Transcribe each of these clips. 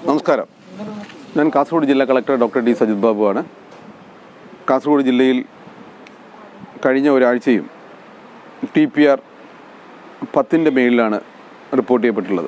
നമസ്കാരം ഞാൻ കാസർഗോഡ് ജില്ലാ കളക്ടർ ഡോക്ടർ ഡി സജിത് ബാബുവാണ് കാസർഗോഡ് ജില്ലയിൽ കഴിഞ്ഞ ഒരാഴ്ചയും ടി പി ആർ പത്തിൻ്റെ മേളിലാണ് റിപ്പോർട്ട് ചെയ്യപ്പെട്ടുള്ളത്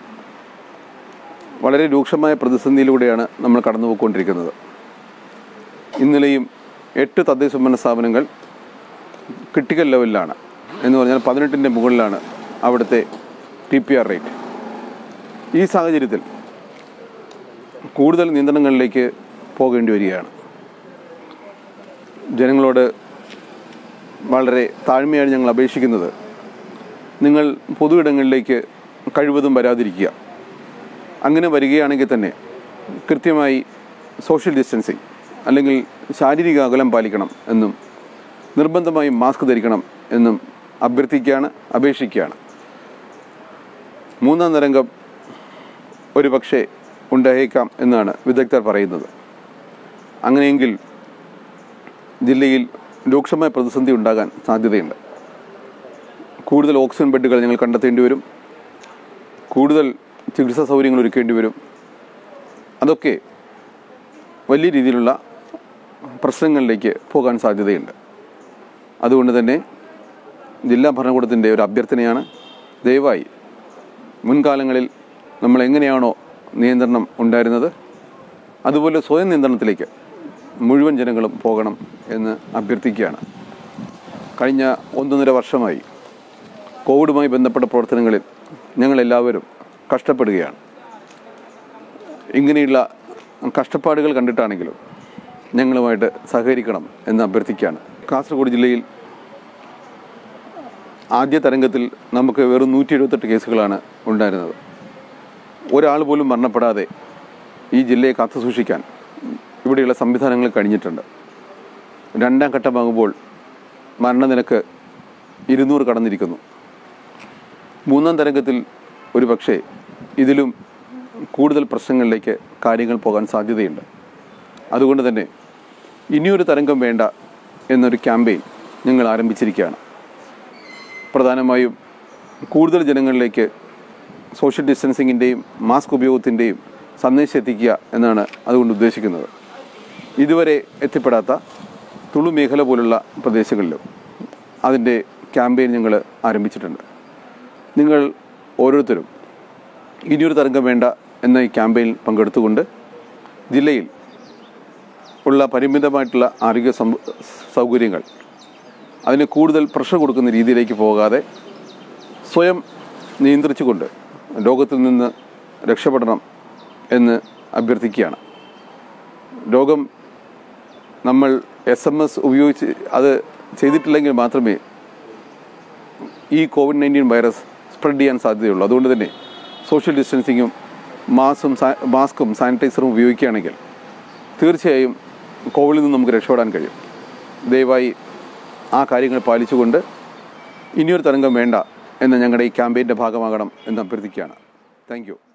വളരെ രൂക്ഷമായ പ്രതിസന്ധിയിലൂടെയാണ് നമ്മൾ കടന്നുപോയിക്കൊണ്ടിരിക്കുന്നത് ഇന്നലെയും എട്ട് തദ്ദേശ സ്വയംഭരണ സ്ഥാപനങ്ങൾ ക്രിട്ടിക്കൽ ലെവലിലാണ് എന്ന് പറഞ്ഞാൽ പതിനെട്ടിൻ്റെ മുകളിലാണ് അവിടുത്തെ ടി പി ആർ റേറ്റ് ഈ സാഹചര്യത്തിൽ കൂടുതൽ നിയന്ത്രണങ്ങളിലേക്ക് പോകേണ്ടി വരികയാണ് ജനങ്ങളോട് വളരെ താഴ്മയായി ഞങ്ങൾ അപേക്ഷിക്കുന്നത് നിങ്ങൾ പൊതു ഇടങ്ങളിലേക്ക് കഴിവതും വരാതിരിക്കുക അങ്ങനെ വരികയാണെങ്കിൽ തന്നെ കൃത്യമായി സോഷ്യൽ ഡിസ്റ്റൻസിങ് അല്ലെങ്കിൽ ശാരീരിക അകലം പാലിക്കണം എന്നും നിർബന്ധമായും മാസ്ക് ധരിക്കണം എന്നും അഭ്യർത്ഥിക്കുകയാണ് അപേക്ഷിക്കുകയാണ് മൂന്നാം തരംഗം ഒരു പക്ഷേ ഉണ്ടായേക്കാം എന്നാണ് വിദഗ്ധർ പറയുന്നത് അങ്ങനെയെങ്കിൽ ജില്ലയിൽ രൂക്ഷമായ പ്രതിസന്ധി ഉണ്ടാകാൻ സാധ്യതയുണ്ട് കൂടുതൽ ഓക്സിജൻ ബെഡുകൾ ഞങ്ങൾ കണ്ടെത്തേണ്ടി വരും കൂടുതൽ ചികിത്സാ സൗകര്യങ്ങൾ ഒരുക്കേണ്ടി വരും അതൊക്കെ വലിയ രീതിയിലുള്ള പ്രശ്നങ്ങളിലേക്ക് പോകാൻ സാധ്യതയുണ്ട് അതുകൊണ്ട് തന്നെ ജില്ലാ ഭരണകൂടത്തിൻ്റെ ഒരു അഭ്യർത്ഥനയാണ് ദയവായി മുൻകാലങ്ങളിൽ നമ്മൾ എങ്ങനെയാണോ നിയന്ത്രണം ഉണ്ടായിരുന്നത് അതുപോലെ സ്വയം നിയന്ത്രണത്തിലേക്ക് മുഴുവൻ ജനങ്ങളും പോകണം എന്ന് അഭ്യർത്ഥിക്കുകയാണ് കഴിഞ്ഞ ഒന്നൊന്നര വർഷമായി കോവിഡുമായി ബന്ധപ്പെട്ട പ്രവർത്തനങ്ങളിൽ ഞങ്ങളെല്ലാവരും കഷ്ടപ്പെടുകയാണ് ഇങ്ങനെയുള്ള കഷ്ടപ്പാടുകൾ കണ്ടിട്ടാണെങ്കിലും ഞങ്ങളുമായിട്ട് സഹകരിക്കണം എന്ന് അഭ്യർത്ഥിക്കുകയാണ് കാസർഗോഡ് ജില്ലയിൽ ആദ്യ തരംഗത്തിൽ നമുക്ക് വെറും നൂറ്റി എഴുപത്തെട്ട് കേസുകളാണ് ഉണ്ടായിരുന്നത് ഒരാൾ പോലും മരണപ്പെടാതെ ഈ ജില്ലയെ കാത്തു സൂക്ഷിക്കാൻ ഇവിടെയുള്ള സംവിധാനങ്ങൾ കഴിഞ്ഞിട്ടുണ്ട് രണ്ടാം ഘട്ടമാകുമ്പോൾ മരണനിരക്ക് ഇരുന്നൂറ് കടന്നിരിക്കുന്നു മൂന്നാം തരംഗത്തിൽ ഒരു പക്ഷേ ഇതിലും കൂടുതൽ പ്രശ്നങ്ങളിലേക്ക് കാര്യങ്ങൾ പോകാൻ സാധ്യതയുണ്ട് അതുകൊണ്ട് തന്നെ ഇനിയൊരു തരംഗം വേണ്ട എന്നൊരു ക്യാമ്പയിൻ ഞങ്ങൾ ആരംഭിച്ചിരിക്കുകയാണ് പ്രധാനമായും കൂടുതൽ ജനങ്ങളിലേക്ക് സോഷ്യൽ ഡിസ്റ്റൻസിങ്ങിൻ്റെയും മാസ്ക് ഉപയോഗത്തിൻ്റെയും സന്ദേശം എത്തിക്കുക എന്നാണ് അതുകൊണ്ട് ഉദ്ദേശിക്കുന്നത് ഇതുവരെ എത്തിപ്പെടാത്ത തുളു മേഖല പോലുള്ള പ്രദേശങ്ങളിലും അതിൻ്റെ ക്യാമ്പയിൻ ഞങ്ങൾ ആരംഭിച്ചിട്ടുണ്ട് നിങ്ങൾ ഓരോരുത്തരും ഇനിയൊരു തരംഗം വേണ്ട എന്ന ഈ ക്യാമ്പയിനിൽ പങ്കെടുത്തുകൊണ്ട് ജില്ലയിൽ ഉള്ള പരിമിതമായിട്ടുള്ള ആരോഗ്യ സം- സൗകര്യങ്ങൾ അതിന് കൂടുതൽ പ്രഷർ കൊടുക്കുന്ന രീതിയിലേക്ക് പോകാതെ സ്വയം നിയന്ത്രിച്ചുകൊണ്ട് രോഗത്തിൽ നിന്ന് രക്ഷപ്പെടണം എന്ന് അഭ്യർത്ഥിക്കുകയാണ് രോഗം നമ്മൾ എസ് എം എസ് ഉപയോഗിച്ച് അത് ചെയ്തിട്ടില്ലെങ്കിൽ മാത്രമേ ഈ കോവിഡ് നയൻറ്റീൻ വൈറസ് സ്പ്രെഡ് ചെയ്യാൻ സാധ്യതയുള്ളൂ അതുകൊണ്ട് തന്നെ സോഷ്യൽ ഡിസ്റ്റൻസിങ്ങും മാസും സാ- മാസ്കും സാനിറ്റൈസറും ഉപയോഗിക്കുകയാണെങ്കിൽ തീർച്ചയായും കോവിഡിൽ നിന്ന് നമുക്ക് രക്ഷപ്പെടാൻ കഴിയും ദയവായി ആ കാര്യങ്ങൾ പാലിച്ചുകൊണ്ട് ഇനിയൊരു തരംഗം വേണ്ട എന്ന ഞങ്ങളുടെ ഈ ക്യാമ്പയിൻ്റെ ഭാഗമാകണം എന്ന് അഭ്യർത്ഥിക്കുകയാണ് താങ്ക് യു